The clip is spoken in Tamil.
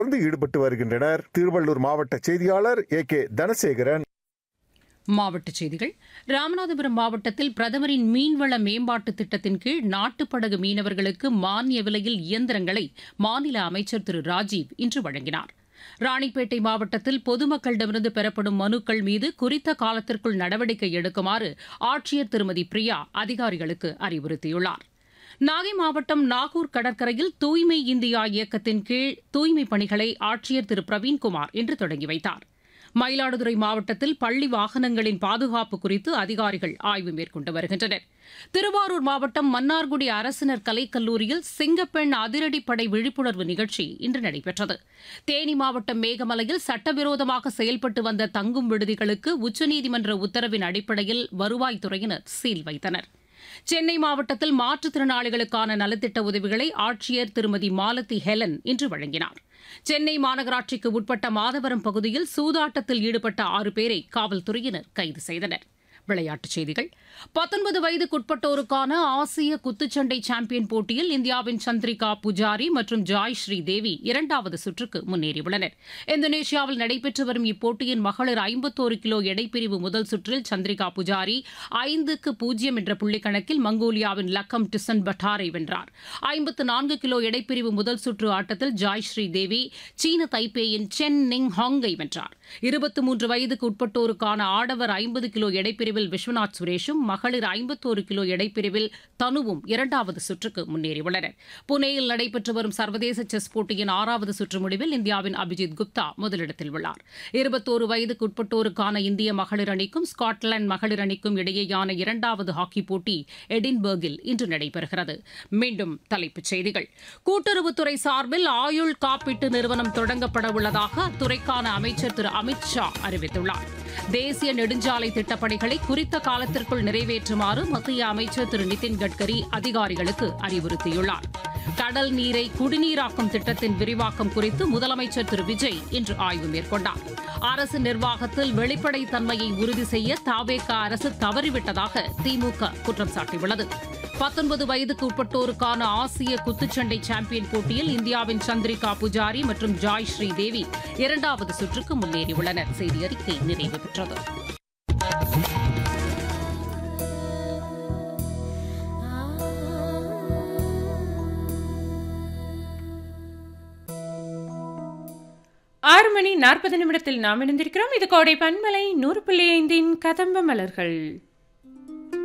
தொடர்ந்து ஈடுபட்டு வருகின்றனர் திருவள்ளூர் மாவட்ட செய்தியாளர் ஏ கே தனசேகரன் மாவட்டச் செய்திகள் ராமநாதபுரம் மாவட்டத்தில் பிரதமரின் மீன்வள மேம்பாட்டு திட்டத்தின் கீழ் நாட்டுப்படகு மீனவர்களுக்கு மானிய விலையில் இயந்திரங்களை மாநில அமைச்சர் திரு ராஜீவ் இன்று வழங்கினார் ராணிப்பேட்டை மாவட்டத்தில் பொதுமக்களிடமிருந்து பெறப்படும் மனுக்கள் மீது குறித்த காலத்திற்குள் நடவடிக்கை எடுக்குமாறு ஆட்சியர் திருமதி பிரியா அதிகாரிகளுக்கு அறிவுறுத்தியுள்ளார் நாகை மாவட்டம் நாகூர் கடற்கரையில் தூய்மை இந்தியா இயக்கத்தின் கீழ் தூய்மைப் பணிகளை ஆட்சியர் திரு பிரவீன்குமார் இன்று தொடங்கி வைத்தார் மயிலாடுதுறை மாவட்டத்தில் பள்ளி வாகனங்களின் பாதுகாப்பு குறித்து அதிகாரிகள் ஆய்வு மேற்கொண்டு வருகின்றனர் திருவாரூர் மாவட்டம் மன்னார்குடி அரசினர் கலைக்கல்லூரியில் சிங்கப்பெண் அதிரடிப்படை விழிப்புணர்வு நிகழ்ச்சி இன்று நடைபெற்றது தேனி மாவட்டம் மேகமலையில் சட்டவிரோதமாக செயல்பட்டு வந்த தங்கும் விடுதிகளுக்கு உச்சநீதிமன்ற உத்தரவின் அடிப்படையில் வருவாய்த்துறையினர் சீல் வைத்தனர் சென்னை மாவட்டத்தில் மாற்றுத்திறனாளிகளுக்கான நலத்திட்ட உதவிகளை ஆட்சியர் திருமதி மாலதி ஹெலன் இன்று வழங்கினார் சென்னை மாநகராட்சிக்கு உட்பட்ட மாதவரம் பகுதியில் சூதாட்டத்தில் ஈடுபட்ட ஆறு பேரை காவல்துறையினர் கைது செய்தனர் விளையாட்டுச் செய்திகள் பத்தொன்பது வயதுக்குட்பட்டோருக்கான ஆசிய குத்துச்சண்டை சாம்பியன் போட்டியில் இந்தியாவின் சந்திரிகா புஜாரி மற்றும் ஜாய் ஸ்ரீ தேவி இரண்டாவது சுற்றுக்கு முன்னேறியுள்ளனர் இந்தோனேஷியாவில் நடைபெற்று வரும் இப்போட்டியின் மகளிர் ஐம்பத்தோரு கிலோ எடைப்பிரிவு முதல் சுற்றில் சந்திரிகா புஜாரி ஐந்துக்கு பூஜ்ஜியம் என்ற புள்ளிக்கணக்கில் மங்கோலியாவின் லக்கம் டிசன் பட்டாரை வென்றார் ஐம்பத்து நான்கு கிலோ எடைப்பிரிவு முதல் சுற்று ஆட்டத்தில் ஜாய் ஸ்ரீ தேவி சீன தைப்பேயின் சென் நிங் ஹாங்கை வென்றார் இருபத்தி மூன்று வயதுக்கு உட்பட்டோருக்கான ஆடவர் ஐம்பது கிலோ எடைப்பிரிவில் விஸ்வநாத் சுரேஷும் மகளிர் ஐம்பத்தோரு கிலோ எடைப்பிரிவில் தனுவும் இரண்டாவது சுற்றுக்கு முன்னேறியுள்ளனர் புனேயில் நடைபெற்று வரும் சர்வதேச செஸ் போட்டியின் ஆறாவது சுற்று முடிவில் இந்தியாவின் அபிஜித் குப்தா முதலிடத்தில் உள்ளார் இருபத்தோரு வயதுக்கு உட்பட்டோருக்கான இந்திய மகளிர் அணிக்கும் ஸ்காட்லாந்து மகளிர் அணிக்கும் இடையேயான இரண்டாவது ஹாக்கி போட்டி எடின்பர்கில் இன்று நடைபெறுகிறது மீண்டும் தலைப்புச் செய்திகள் கூட்டுறவுத்துறை சார்பில் ஆயுள் காப்பீட்டு நிறுவனம் தொடங்கப்பட உள்ளதாக அத்துறைக்கான அமைச்சர் திரு அமித் ஷா அறிவித்துள்ளார் தேசிய நெடுஞ்சாலை திட்டப்பணிகளை குறித்த காலத்திற்குள் நிறைவேற்றுமாறு மத்திய அமைச்சர் திரு நிதின் கட்கரி அதிகாரிகளுக்கு அறிவுறுத்தியுள்ளார் கடல் நீரை குடிநீராக்கும் திட்டத்தின் விரிவாக்கம் குறித்து முதலமைச்சர் திரு விஜய் இன்று ஆய்வு மேற்கொண்டார் அரசு நிர்வாகத்தில் வெளிப்படைத்தன்மையை உறுதி செய்ய தாவேக அரசு தவறிவிட்டதாக திமுக குற்றம் சாட்டியுள்ளது பத்தொன்பது வயதுக்கு உட்பட்டோருக்கான ஆசிய குத்துச்சண்டை சாம்பியன் போட்டியில் இந்தியாவின் சந்திரிகா புஜாரி மற்றும் ஜாய் ஸ்ரீ தேவி இரண்டாவது சுற்றுக்கு முன்னேறியுள்ளனர் செய்தி அறிக்கை நிறைவு பெற்றது ஆறு மணி நாற்பது நிமிடத்தில் நாம் இணைந்திருக்கிறோம் இது கோடை பன்மலை நூறு புள்ளி ஐந்தின் கதம்ப மலர்கள்